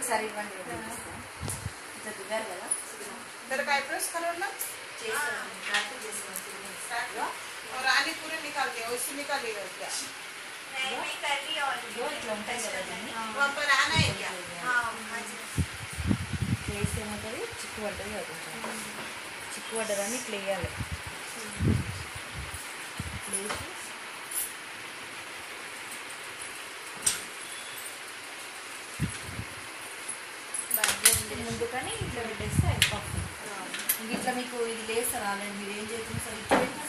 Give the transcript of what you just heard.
ఒకసారి ఇవ్వండి చూపిస్తాను. ఇట్లా దిగారు కదా तेरे का आईब्रोज करो ना చేస్తాను ప్రాక్టీస్ చేస్తాను ఇదిగో, और आनी पूरे निकाल के उससे निकालिएगा क्या नहीं मैं कर रही हूँ ఇదిగో ఇట్లా ఉంటాయి కదా దాన్ని वहाँ पर आना है क्या हाँ हाँ जी చేస్తే ఏమవుతుంది చిక్కు పడ్డది కదా కొంచెం చిక్కు పడ్డదాన్ని ఇట్లా వేయాలి ఇట్లా వేసి ముందుకని ఇట్లా పెట్టేస్తే అయిపోతుంది ఇంక ఇట్లా మీకు ఇది లేస్తారు ఆల్రెడీ మీరు ఏం చేస్తుంది సార్ ఇట్లా పెట్టినా